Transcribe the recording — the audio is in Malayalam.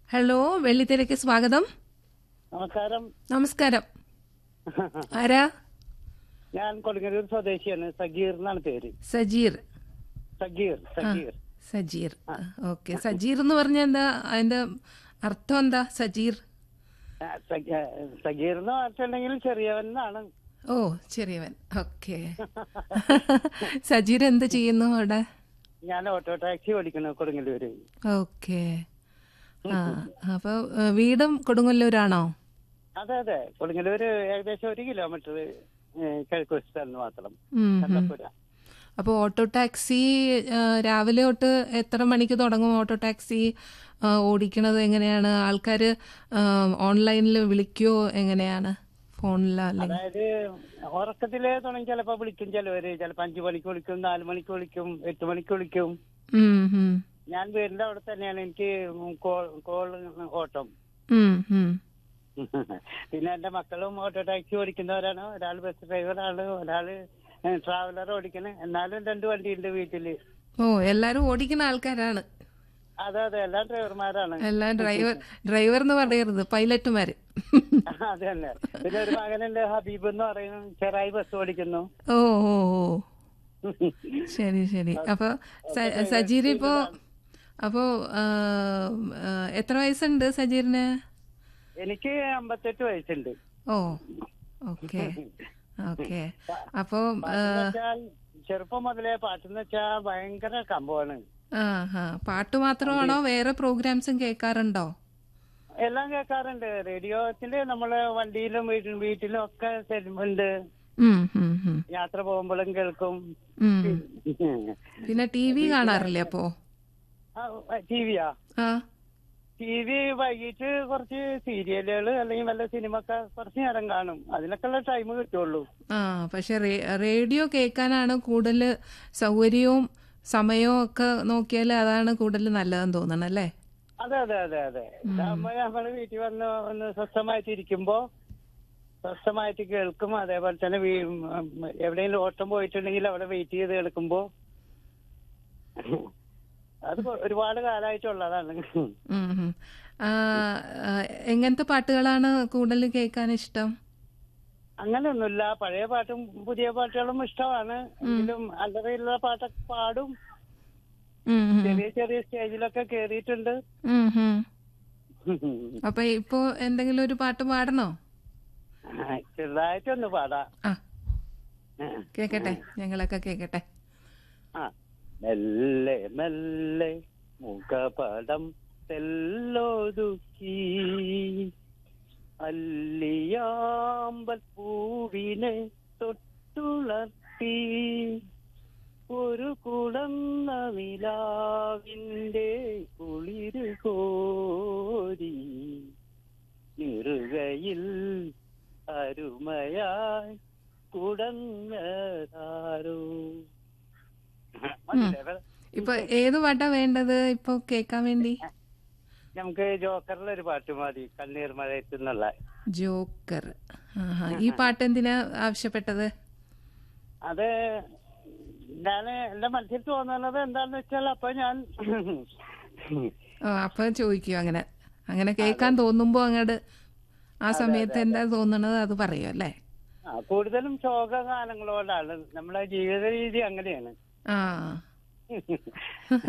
ഹലോ വെള്ളിത്തിരക്ക് സ്വാഗതം നമസ്കാരം നമസ്കാരം ആരാ ഞാൻ കൊടുങ്ങല്ലൂർ സ്വദേശിയാണ് സഗീർ എന്നാണ് പേര് സജീർ സഗീർ സഗീർ സജീർ ഓക്കെ സജീർ എന്ന് പറഞ്ഞ എന്താ അതിന്റെ അർത്ഥം എന്താ സജീർ ആ, സഗ- ആ, സഗീർ എന്ന് പറഞ്ഞിട്ടുണ്ടെങ്കിൽ ചെറിയവൻ എന്നാണ് ഓ ചെറിയവൻ ഓക്കെ സജീർ എന്ത് ചെയ്യുന്നു അവിടെ ഞാൻ ഓട്ടോ ടാക്സി ഓടിക്കുന്നു കൊടുങ്ങല്ലൂര് ഓക്കെ ആ അപ്പൊ ഏ, വീടും കൊടുങ്ങല്ലൂരാണോ അതെ അതെ കൊടുങ്ങല്ലൂര് ഏകദേശം ഒരു കിലോമീറ്റർ കിഴക്കുവശത്തായിരുന്നു മാത്രം ഉം, ഉം. കണ്ടപ്പുര അപ്പോൾ ഓട്ടോ ടാക്സി ആ, രാവിലെ തൊട്ട് എത്ര മണിക്ക് തുടങ്ങും ഓട്ടോ ടാക്സി ആ, ഓടിക്കണത് എങ്ങനെയാണ് ആൾക്കാർ ഓൺലൈനിൽ വിളിക്കുവോ എങ്ങനെയാണ് ഫോണിലോ അല്ലെങ്കിൽ അതായത് ഉറക്കത്തിലേ തുടങ്ങി ചിലപ്പോ വിളിക്കും ചിലവര് ചിലപ്പോ അഞ്ചു മണിക്ക് വിളിക്കും നാല് മണിക്ക് വിളിക്കും എട്ട് മണിക്ക് വിളിക്കും ഉം, ഉം. ഞാൻ വീടിന്റെ അവിടെ തന്നെയാണ് എനിക്ക് കോൾ കോൾ ഓട്ടം ഉം, ഉം. പിന്നെ എന്റെ മക്കളും ഓട്ടോ ടാക്സി ഓടിക്കുന്നവരാണ് ഒരാൾ ബസ് ഡ്രൈവറാണ് ഒരാള് ട്രാവലർ ഓടിക്കണേ എന്നാലും രണ്ട് വണ്ടിയുണ്ട് വീട്ടില് ഓ എല്ലാരും ഓടിക്കുന്ന ആൾക്കാരാണ് അതെ അതെ എല്ലാം ഡ്രൈവർമാരാണ് എല്ലാം ഡ്രൈവർ ഡ്രൈവർ എന്ന് പറയരുത് പൈലറ്റുമാര് അത് തന്നെ പിന്നെ ഒരു മകനുണ്ട് ഹബീബ് എന്ന് പറയുന്നു ചെറായി ബസ് ഓടിക്കുന്നു ഓ ഓ ഓ ശരി ശരി അപ്പൊ സ- സജീർ ഇപ്പോ അപ്പോ ആ, ആ, എത്ര വയസ്സുണ്ട് സജീറിന് എനിക്ക് അമ്പത്തെട്ട് വയസ്സുണ്ട് ഓ ഓക്കെ ഓക്കെ അപ്പോ ആ, പാട്ടെന്ന് വെച്ചാൽ ചെറുപ്പം മുതലേ പാട്ടെന്ന് വെച്ചാൽ ഭയങ്കര കമ്പമാണ് ആ ഹാ പാട്ട് മാത്രമാണോ വേറെ പ്രോഗ്രാംസും കേൾക്കാറുണ്ടോ എല്ലാം കേൾക്കാറുണ്ട് റേഡിയോത്തില് നമ്മള് വണ്ടിയിലും വീട്ടിലും വീട്ടിലും ഒക്കെ ഉണ്ട് ഉം, ഉം, ഉം, യാത്ര പോകുമ്പോഴും കേൾക്കും ഉം. പിന്നെ ടി വി കാണാറില്ലേ അപ്പോ ടി വിയാ ആ ടി വി വൈകിട്ട് കുറച്ച് സീരിയലുകൾ അല്ലെങ്കിൽ വല്ല സിനിമ ഒക്കെ കുറച്ച് നേരം കാണും അതിനൊക്കെയുള്ള ടൈം കിട്ടുള്ളൂ ആ പക്ഷെ റേ- റേഡിയോ കേൾക്കാനാണ് കൂടുതൽ സൗകര്യവും സമയവും ഒക്കെ നോക്കിയാൽ അതാണ് കൂടുതൽ നല്ലതെന്ന് തോന്നണം അല്ലേ അതെ അതെ അതെ അതെ ഇതാകുമ്പോ നമ്മള് വീട്ടിൽ വന്ന് ഒന്ന് സ്വസ്ഥമായിട്ട് ഇരിക്കുമ്പോ സ്വസ്ഥമായിട്ട് കേൾക്കും അതേപോലെ തന്നെ വീ- ഉം, എവിടെയെങ്കിലും ഓട്ടം പോയിട്ടുണ്ടെങ്കിൽ അവിടെ വെയിറ്റ് ചെയ്ത് കേൾക്കുമ്പോ അത് കൊ- ഒരുപാട് കാലമായിട്ടുള്ളതാണ് ഉം, ഉം. ആ, ആ, എങ്ങനത്തെ പാട്ടുകളാണ് കൂടുതൽ കേൾക്കാൻ ഇഷ്ടം അങ്ങനെയൊന്നുമില്ല പഴയ പാട്ടും പുതിയ പാട്ടുകളും ഇഷ്ടമാണ് എങ്കിലും അല്ലറയുള്ള പാട്ടൊക്കെ പാടും ഉം, ഉം. ചെറിയ ചെറിയ സ്റ്റേജിലൊക്കെ കേറിയിട്ടുണ്ട് ഉം, ഉം. അപ്പൊ ഇപ്പോ എന്തെങ്കിലും ഒരു പാട്ട് പാടണോ ചെറുതായിട്ടൊന്ന് പാടാം ആ കേക്കട്ടെ ഞങ്ങളൊക്കെ കേക്കട്ടെ ആ മെല്ലെ മെല്ലെ മുഖപടം തെല്ലൊതുക്കി അല്ലിയാമ്പൽ പൂവിനെ തൊട്ടുളർത്തി ഒരു കുളന്ന നിലാവിന്റെ കുളിര് കോരി നിറുകയിൽ അരുമയായി കുടങ്ങാരോ ഇപ്പൊ ഏത് പാട്ടാ വേണ്ടത് ഇപ്പൊ കേക്കാൻ വേണ്ടി നമുക്ക് ജോക്കറിലെ ഒരു പാട്ട് മതി കണ്ണീർ മഴയത്തുന്നുള്ള ജോക്കർ ആഹാ ഈ പാട്ട് എന്തിനാ ആവശ്യപ്പെട്ടത് അത് ഞാൻ എന്റെ മനസ്സിൽ തോന്നുന്നത് എന്താന്ന് വെച്ചാൽ അപ്പൊ ഞാൻ ആ അപ്പൊ ചോദിക്കൂ അങ്ങനെ അങ്ങനെ കേൾക്കാൻ തോന്നുമ്പോ അങ്ങോട്ട് ആ സമയത്ത് എന്താ തോന്നണത് അത് പറയൂ അല്ലേ ആ, കൂടുതലും ശോക ഗാനങ്ങളോടാണ് നമ്മളെ ജീവിത രീതി അങ്ങനെയാണ് ആ